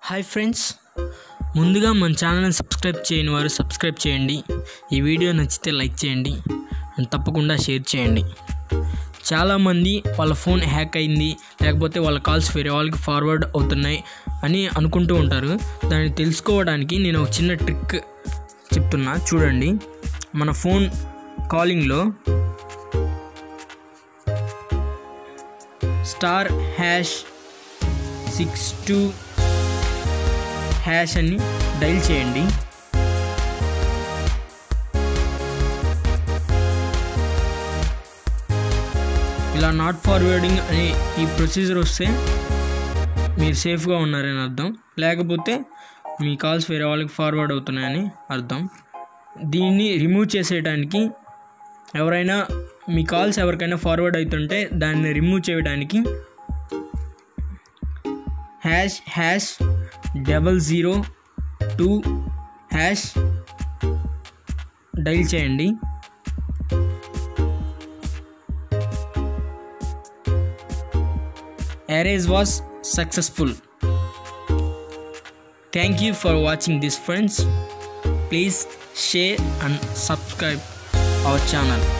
hi friends ముందుగా మన ఛానల్ని సబ్స్క్రైబ్ చేయని వారు సబ్స్క్రైబ్ చేయండి ఈ వీడియో నచ్చితే లైక్ చేయండి అండ్ తప్పకుండా షేర్ చేయండి చాలామంది వాళ్ళ ఫోన్ హ్యాక్ అయింది లేకపోతే వాళ్ళ కాల్స్ వేరే వాళ్ళకి ఫార్వర్డ్ అవుతున్నాయి అని అనుకుంటూ ఉంటారు దాన్ని తెలుసుకోవడానికి నేను ఒక చిన్న ట్రిక్ చెప్తున్నా చూడండి మన ఫోన్ కాలింగ్లో star hash six two hash అని డైల్ చేయండి ఇలా నాట్ ఫార్వర్డింగ్ అనే ఈ ప్రొసీజర్ వస్తే మీరు సేఫ్గా ఉన్నారని అర్థం లేకపోతే మీ కాల్స్ వేరే వాళ్ళకి ఫార్వర్డ్ అవుతున్నాయని అర్థం దీన్ని రిమూవ్ చేసేయడానికి ఎవరైనా మీ కాల్స్ ఎవరికైనా ఫార్వర్డ్ అవుతుంటే దాన్ని రిమూవ్ చేయడానికి hash hash double zero two hash dial చేయండి erase was successful thank you for watching this friends please share and subscribe our channel